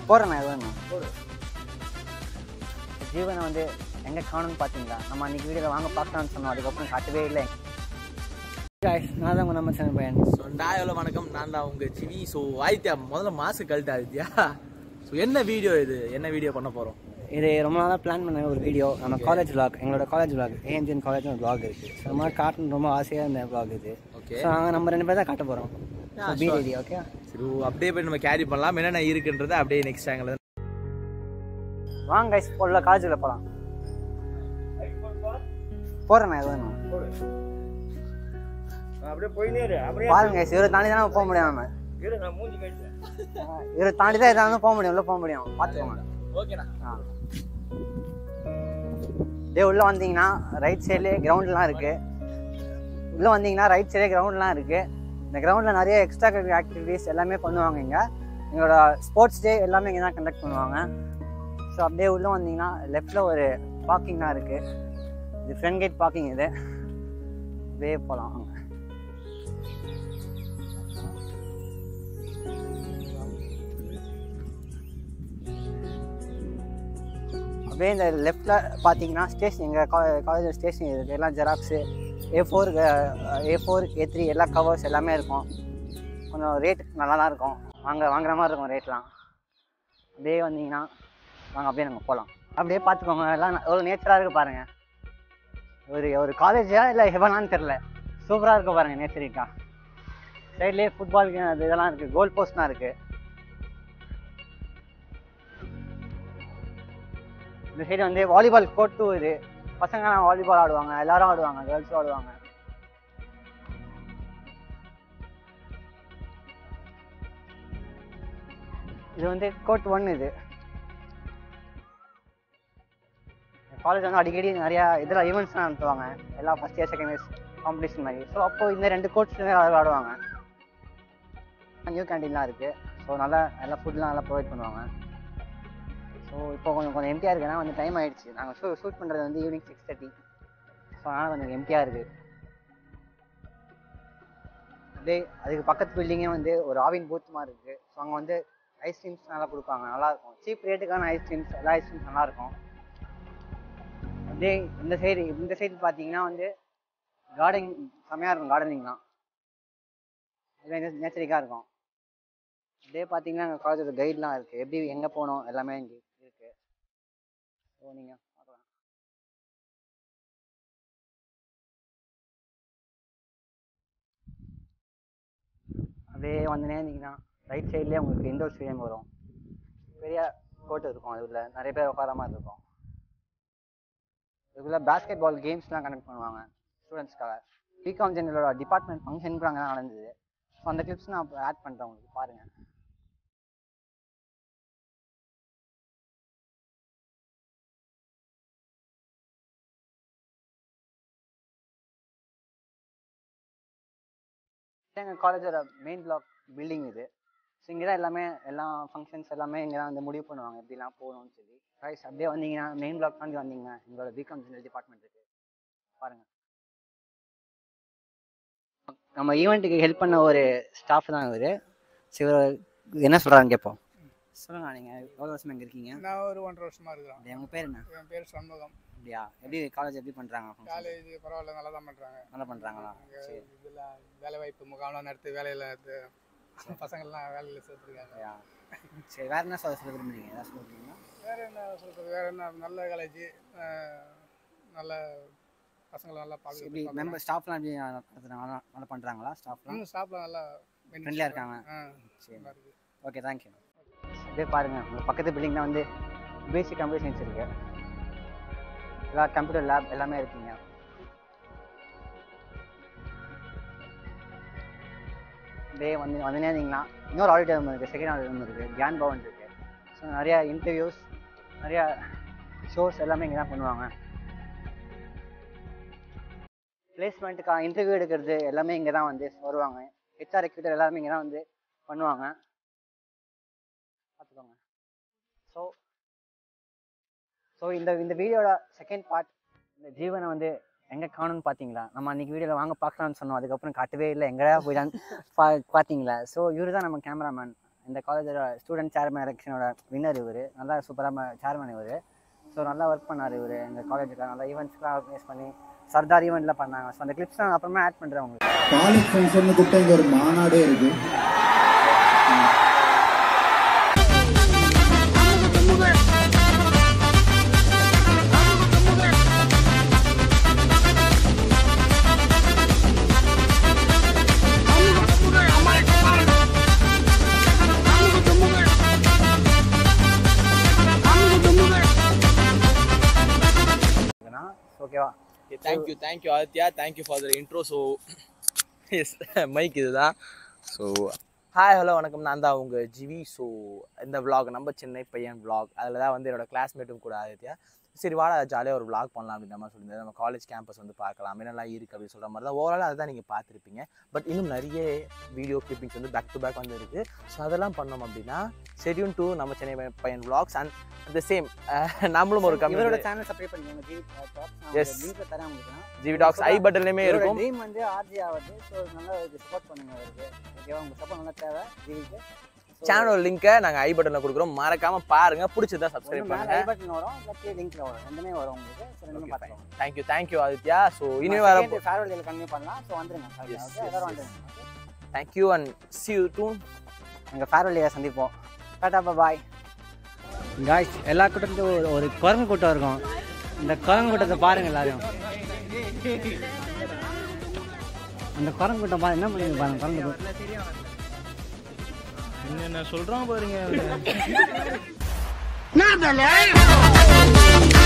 போடுறேண்ணா எதுவும் ஜீவனை வந்து எங்கே காணும்னு பார்த்தீங்களா நம்ம அன்றைக்கி வீடியோவில் வாங்க பார்க்கலாம்னு சொன்னோம் அதுக்கப்புறம் காட்டவே இல்லை Guys, நான் தான் உங்கள் நம்ம சேனல் பையன் ஸோ எவ்வளோ வணக்கம் நான் தான் உங்கள் சிவி ஸோ ஆதித்யா முதல்ல மாசு கழட்டு ஆதித்யா ஸோ என்ன வீடியோ இது என்ன வீடியோ பண்ண போகிறோம் இது ரொம்ப நாளாக பிளான் பண்ண ஒரு வீடியோ நம்ம காலேஜ் vlog எங்களோட காலேஜ் vlog ஏஎன்ஜிஎன் காலேஜ் ஒரு vlog இருக்குது ஸோ மாதிரி காட்டணும் ரொம்ப ஆசையாக இருந்த vlog இது ஓகே ஸோ நாங்கள் நம்ம ரெண்டு பேர் தான் காட்ட போகிறோம் ஸோ பி ரெடி ஓகே சரி ஓ, அப்படியே போய் நம்ம கேரி பண்ணலாம் என்னென்ன இருக்குன்றதை அப்படியே நெக்ஸ்ட் ஆங்கிள் வாங்க கைஸ் உள்ள காலேஜில் போகலாம் போகிறேண்ணா எதுவும் அப்படியே போயினே இரு அப்படியே பாருங்க guys, இவரை தாண்டி தானே போக முடியும் நம்ம இரு நான் மூஞ்சி கழிச்சேன் இவரை தாண்டி தான் எதாவது போக முடியும் உள்ள போக முடியும் பார்த்துக்கோங்க ஓகேண்ணா ஆ இதே உள்ள வந்தீங்கன்னா ரைட் சைட்லேயே கிரவுண்ட்லாம் இருக்கு உள்ள வந்தீங்கன்னா ரைட் சைடே கிரவுண்ட்லாம் இருக்கு இந்த கிரவுண்டில் நிறைய எக்ஸ்ட்ரா கரிக்குலர் ஆக்டிவிட்டீஸ் எல்லாமே பண்ணுவாங்க இங்கே எங்களோட ஸ்போர்ட்ஸ் டே எல்லாமே இங்கே தான் கண்டக்ட் பண்ணுவாங்க ஸோ அப்படியே உள்ள வந்தீங்கன்னா லெஃப்டில் ஒரு பார்க்கிங்லாம் இருக்கு இது ஃப்ரண்ட் கேட் பார்க்கிங் இது அப்படியே போகலாம் வாங்க அப்படியே இந்த லெஃப்டில் பார்த்தீங்கன்னா ஸ்டேஷன் எங்கள் காலேஜ் ஸ்டேஷன் இருக்குது எல்லாம் xerox A four A four A three எல்லா கவர்ஸ் எல்லாமே இருக்கும் கொஞ்சம் ரேட் நல்லா தான் இருக்கும் வாங்க வாங்குற மாதிரி இருக்கும் ரேட்லாம் அப்படியே வந்தீங்கன்னா வாங்க அப்படியே நாங்கள் போகலாம் அப்படியே பார்த்துக்கோங்க எல்லாம் ந- எவ்வளோ நேச்சராக இருக்குது பாருங்கள் ஒரு ஒரு காலேஜா இல்லை ஹெவனான்னு தெரில சூப்பராக இருக்கு பாருங்கள் நேச்சரிக்கா சைட்லேயே ஃபுட்பால் அது இதெல்லாம் இருக்குது கோல் போஸ்ட்லாம் இருக்குது இந்த சைடு வந்து வாலிபால் கோர்ட் டூ இது பசங்கலாம் வாலிபால் ஆடுவாங்க எல்லாரும் ஆடுவாங்க கேர்ள்ஸும் ஆடுவாங்க இது வந்து கோர்ட் ஒன் இது காலேஜ் வந்து அடிக்கடி நிறையா இதில் ஈவெண்ட்ஸ்லாம் நடத்துவாங்க எல்லா first year second years competition மாதிரி ஸோ அப்போ இந்த ரெண்டு கோர்ட்ஸ்லையுமே ஆடுவாங்க நியூ கேண்டீன்லாம் இருக்குது ஸோ நல்லா நல்லா ஃபுட்லாம் நல்லா ப்ரொவைட் பண்ணுவாங்க ஸோ இப்போ கொஞ்சம் கொஞ்சம் எம்டியாக இருக்கு ஏன்னா வந்து டைம் ஆயிடுச்சு நாங்கள் ஷூ ஷூட் பண்ணுறது வந்து ஈவினிங் சிக்ஸ் தேர்ட்டி ஸோ அதனால் கொஞ்சம் எம்டியாக இருக்குது அப்படியே அதுக்கு பக்கத்து பில்டிங்கே வந்து ஒரு ஆவின் பூத் மாதிரி இருக்குது ஸோ அங்கே வந்து ஐஸ்கிரீம்ஸ் நல்லா கொடுப்பாங்க நல்லாயிருக்கும் சீப் ரேட்டுக்கான ஐஸ்கிரீம்ஸ் எல்லா ஐஸ்கிரீம்ஸ் நல்லாயிருக்கும் அப்படியே இந்த சைடு இந்த சைடு பார்த்தீங்கன்னா வந்து கார்டனிங் செம்மையாக இருக்கும் கார்டனிங்லாம் இது நேச்சரிக்காக இருக்கும் அப்படியே பார்த்தீங்கன்னா எங்கள் காலேஜோட கைட்லாம் இருக்குது எப்படி எங்கே போகணும் எல்லாமே இங்கே இருக்குது ஸோ நீங்கள் பார்க்கலாம் அப்படியே வந்துனே இருந்தீங்கன்னா ரைட் சைட்லேயே உங்களுக்கு இண்டோர் ஸ்டேடியம் வரும் பெரிய கோர்ட் இருக்கும் அது உள்ள நிறைய பேர் உட்கார மாதிரி இருக்கும் இதுக்குள்ள பேஸ்கெட் பால் கேம்ஸ்லாம் கண்டக்ட் பண்ணுவாங்க ஸ்டூடெண்ட்ஸ்க்காக பிகாம் ஜெனரலோட டிபார்ட்மெண்ட் ஃபங்க்ஷன் கூட அங்கே தான் நடந்தது ஸோ அந்த கிளிப்ஸ் நான் ஆட் பண்ணுறேன் உங்களுக்கு பாருங்கள் எங்கள் காலேஜோட மெயின் பிளாக் பில்டிங் இது ஸோ இங்கே தான் எல்லாமே எல்லா ஃபங்க்ஷன்ஸ் எல்லாமே இங்கே தான் வந்து முடிவு பண்ணுவாங்க எப்படிலாம் போகணும்னு சொல்லி ரைஸ் அப்படியே வந்தீங்கன்னா மெயின் பிளாக் தாண்டி வந்தீங்கன்னா எங்களோட பிகாம் ஜெனரல் டிபார்ட்மெண்ட் இருக்குது பாருங்கள் நம்ம ஈவெண்ட்டுக்கு ஹெல்ப் பண்ண ஒரு ஸ்டாஃப் தான் இவர் ஸோ இவர் என்ன சொல்கிறான்னு கேட்போம் சொல்லுங்க நீங்கள் எவ்வளோ வருஷமா இங்கே இருக்கீங்க நான் ஒரு ஒன்றரை வருஷமா இருக்கிறேன் அப்படியா உங்கள் பேர் என்ன என் பேர் சண்முகம் அப்படியா எப்படி காலேஜ் எப்படி பண்ணுறாங்க காலேஜ் பரவாயில்ல நல்லா தான் பண்ணுறாங்க நல்லா பண்ணுறாங்களா சரி இதெல்லாம் வேலை வாய்ப்பு முகாம்லாம் நடத்தி வேலையில் எடுத்து பசங்கள்லாம் வேலையில் சேர்த்துருக்காங்க அப்படியா சரி வேறு என்ன சொல்ல சொல்ல விரும்புறீங்க ஏதாவது சொல்ல விரும்புறீங்களா வேற என்ன சொல்கிறது வேற என்ன நல்ல காலேஜ் நல்ல பசங்களை நல்லா எப்படி பார்க்க மெம்பர் ஸ்டாஃப்லாம் எப்படி நடத்துறாங்க நல்லா நல்லா பண்ணுறாங்களா ஸ்டாஃப்லாம் ஸ்டாஃப்லாம் நல்லா ஃப்ரெண்ட்லியாக இருக்காங்க ஆ சரி நல்லா இருக்கு ஓகே தேங்க்யூ அப்படியே பாருங்கள் உங்கள் பக்கத்து பில்டிங் தான் வந்து பேசிக் கம்ப்யூட்டர் சயின்ஸ் இருக்கு எல்லா கம்ப்யூட்டர் லேப் எல்லாமே இருக்குங்க அப்படியே வந்து வந்துனே இருந்தீங்கன்னா இன்னொரு ஆடிட்டோரியம் இருக்குது செகண்ட் ஆடிட்டோரியம் இருக்குது கியான் பவன் இருக்குது ஸோ நிறையா இன்டர்வியூஸ் நிறையா ஷோஸ் எல்லாமே இங்கே தான் பண்ணுவாங்க பிளேஸ்மெண்ட்டுக்காக இன்டர்வியூ எடுக்கிறது எல்லாமே இங்கே தான் வந்து வருவாங்க ஹெச்ஆர் ரெக்ரூட்டர் எல்லாருமே இங்கே தான் வந்து பண்ணுவாங்க பார்த்துக்கோங்க ஸோ ஸோ இந்த இந்த வீடியோட செகண்ட் பார்ட் இந்த ஜீவனை வந்து எங்கே காணும்னு பார்த்தீங்களா நம்ம அன்றைக்கி வீடியோவில் வாங்க பார்க்கலாம்னு சொன்னோம் அதுக்கப்புறம் காட்டவே இல்லை எங்கடா போயிடான்னு பா பார்த்தீங்களா ஸோ இவர் தான் நம்ம கேமராமேன் இந்த காலேஜோட ஸ்டூடெண்ட் சேர்மன் எலெக்ஷனோட வின்னர் இவர் நல்லா சூப்பராக சேர்மன் இவர் ஸோ நல்லா ஒர்க் பண்ணார் இவர் எங்கள் காலேஜுக்கு நல்லா ஈவெண்ட்ஸ்லாம் ஆர்கனைஸ் பண்ணி சர்தார் ஈவெண்ட்லாம் பண்ணாங்க ஸோ அந்த கிளிப்ஸ் நான் அப்புறமா ஆட் பண்ணுறேன் உங்களுக்கு காலேஜ் ஃபங்க்ஷன் கூப்பிட்டு இங்க ஒரு மாநாடே இருக்கு ஓகேவா thank you thank you Aditya thank you for the intro so yes mike இதுதான் ஸோ ஹாய் ஹலோ வணக்கம் நான் தான் உங்கள் ஜிவி ஸோ இந்த vlog நம்ம சென்னை பையன் vlog அதில் தான் வந்து என்னோட கிளாஸ்மேட்டும் கூட ஆதித்யா சரி வாடா ஜாலியாக ஒரு vlog பண்ணலாம் அப்படின்ற மாதிரி சொல்லியிருந்தது நம்ம காலேஜ் கேம்பஸ் வந்து பார்க்கலாம் என்னெல்லாம் இருக்குது அப்படின்னு சொல்கிற மாதிரி தான் ஓவரால் அதை தான் நீங்கள் பார்த்துருப்பீங்க பட் இன்னும் நிறைய வீடியோ கிளிப்பிங்ஸ் வந்து பேக் டு பேக் வந்து இருக்குது ஸோ அதெல்லாம் பண்ணோம் அப்படின்னா செடியூன் டூ நம்ம சென்னை பையன் பையன் vlogs அண்ட் த சேம் நம்மளும் ஒரு இவரோட கம்மியோட சேனல் சப்ஸ்கிரைப் பண்ணிக்கோங்க ஜிவி Yes. டாக்ஸ் லிங்க்ல தரேன் உங்களுக்கு நான். ஜிவி டாக்ஸ் ஐ பட்டன்லேயுமே இவரோட இருக்கும் ட்ரீம் வந்து ஆர்ஜி ஆகுது ஸோ நல்லா சப்போர்ட் பண்ணுங்க அவருக்கு ஓகேவா உங்க சப்போர்ட் நல்லா தேவை ஜிவிக்கு சேனல் லிங்கை நாங்கள் ஐ பட்டனில் கொடுக்குறோம் மறக்காம பாருங்க பிடிச்சதா சப்ஸ்கிரைப் ஒன்று மேலே பண்ணுங்க ஐ பட்டன் வரும் இல்லாட்டி லிங்க்ல வரும் ரெண்டுமே வரும் உங்களுக்கு ஸோ ரெண்டுமே பார்த்துக்கோங்க தேங்க்யூ தேங்க்யூ ஆதித்யா ஸோ இனிமே வர ஃபேர்வெல் டேல கண்டினியூ பண்ணலாம் ஸோ வந்துருங்க ஓகே Yes, ஓகே yes, எல்லாரும் yes. வந்துருங்க thank you and see you soon எங்கள் ஃபேர்வெல் டேல சந்திப்போம் டாடா பாய் காய்ஸ் எல்லா கூட்டத்துக்கும் ஒரு ஒரு குரங்கு கூட்டம் இருக்கும் இந்த குரங்கு கூட்டத்தை பாருங்க எல்லாரும் அந்த குரங்கு கூட்டம் பாருங்க என்ன பண்ணுங்க பாருங்க குரங்கு கூட்டம் என்ன சொல்கிறோம் பாருங்க Nada,